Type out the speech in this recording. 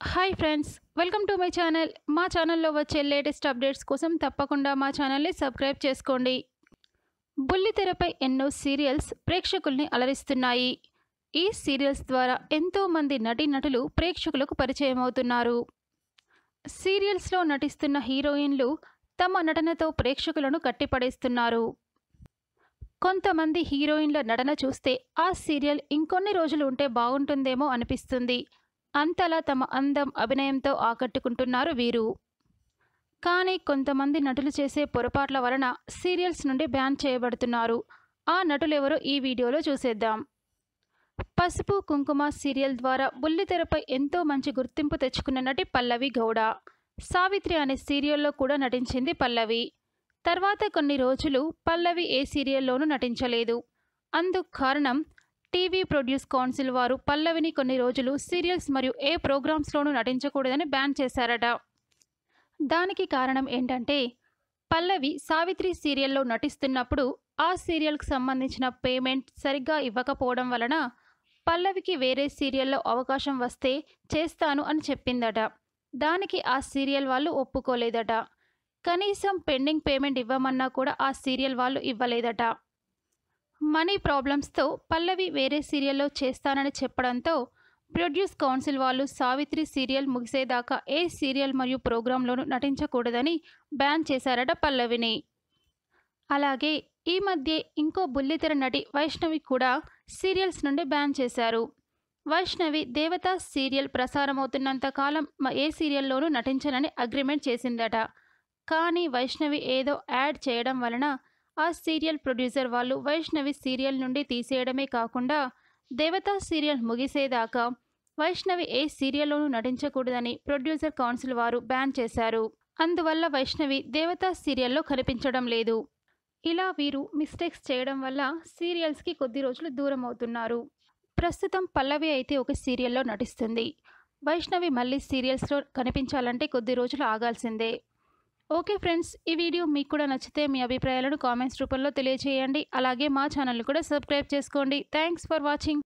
hi friends welcome to my channel మా ఛానల్లో వచ్చే లేటెస్ట్ అప్డేట్స్ కోసం తప్పకుండా మా ఛానల్ని సబ్స్క్రైబ్ చేసుకోండి బుల్లితెరపై ఎన్నో సీరియల్స్ ప్రేక్షకుల్ని అలరిస్తున్నాయి ఈ సీరియల్స్ ద్వారా ఎంతో మంది నటీనటులు ప్రేక్షకులకు పరిచయం అవుతున్నారు సీరియల్స్లో నటిస్తున్న హీరోయిన్లు తమ నటనతో ప్రేక్షకులను కట్టిపడేస్తున్నారు కొంతమంది హీరోయిన్ల నటన చూస్తే ఆ సీరియల్ ఇంకొన్ని రోజులు ఉంటే బాగుంటుందేమో అనిపిస్తుంది అంతలా తమ అందం అభినయంతో ఆకట్టుకుంటున్నారు వీరు కానీ కొంతమంది నటులు చేసే పొరపాట్ల వలన సీరియల్స్ నుండి బ్యాన్ చేయబడుతున్నారు ఆ నటులెవరో ఈ వీడియోలో చూసేద్దాం పసుపు కుంకుమ సీరియల్ ద్వారా బుల్లితెరపై ఎంతో మంచి గుర్తింపు తెచ్చుకున్న నటి పల్లవి గౌడ సావిత్రి అనే సీరియల్లో కూడా నటించింది పల్లవి తర్వాత కొన్ని రోజులు పల్లవి ఏ సీరియల్లోనూ నటించలేదు అందుకు కారణం టీవీ ప్రొడ్యూస్ కౌన్సిల్ వారు పల్లవిని కొన్ని రోజులు సీరియల్స్ మరియు ఏ ప్రోగ్రామ్స్లోనూ నటించకూడదని బ్యాన్ చేశారట దానికి కారణం ఏంటంటే పల్లవి సావిత్రి సీరియల్లో నటిస్తున్నప్పుడు ఆ సీరియల్కి సంబంధించిన పేమెంట్ సరిగ్గా ఇవ్వకపోవడం వలన పల్లవికి వేరే సీరియల్లో అవకాశం వస్తే చేస్తాను అని చెప్పిందట దానికి ఆ సీరియల్ వాళ్ళు ఒప్పుకోలేదట కనీసం పెండింగ్ పేమెంట్ ఇవ్వమన్నా కూడా ఆ సీరియల్ వాళ్ళు ఇవ్వలేదట మనీ ప్రాబ్లమ్స్తో పల్లవి వేరే సీరియల్లో చేస్తానని చెప్పడంతో ప్రొడ్యూస్ కౌన్సిల్ వాళ్ళు సావిత్రి సీరియల్ ముగిసేదాకా ఏ సీరియల్ మరియు ప్రోగ్రాంలోనూ నటించకూడదని బ్యాన్ చేశారట పల్లవిని అలాగే ఈ మధ్య ఇంకో బుల్లితెర నటి వైష్ణవి కూడా సీరియల్స్ నుండి బ్యాన్ చేశారు వైష్ణవి దేవత సీరియల్ ప్రసారమవుతున్నంత కాలం మ- ఏ సీరియల్లోనూ నటించనని అగ్రిమెంట్ చేసిందట కానీ వైష్ణవి ఏదో యాడ్ చేయడం వలన ఆ సీరియల్ ప్రొడ్యూసర్ వాళ్ళు వైష్ణవి సీరియల్ నుండి తీసేయడమే కాకుండా దేవతా సీరియల్ ముగిసేదాకా వైష్ణవి ఏ సీరియల్లోనూ నటించకూడదని ప్రొడ్యూసర్ కౌన్సిల్ వారు బ్యాన్ చేశారు అందువల్ల వైష్ణవి దేవతా సీరియల్లో కనిపించడం లేదు ఇలా వీరు మిస్టేక్స్ చేయడం వల్ల సీరియల్స్కి కొద్ది రోజులు దూరం అవుతున్నారు ప్రస్తుతం పల్లవి అయితే ఒక సీరియల్లో నటిస్తుంది వైష్ణవి మళ్ళీ సీరియల్స్లో కనిపించాలంటే కొద్ది రోజులు ఆగాల్సిందే ఓకే ఫ్రెండ్స్ ఈ వీడియో మీకు కూడా నచ్చితే మీ అభిప్రాయాలను కామెంట్స్ రూపంలో తెలియజేయండి అలాగే మా ఛానల్ కూడా సబ్స్క్రైబ్ చేసుకోండి థ్యాంక్స్ ఫర్ వాచింగ్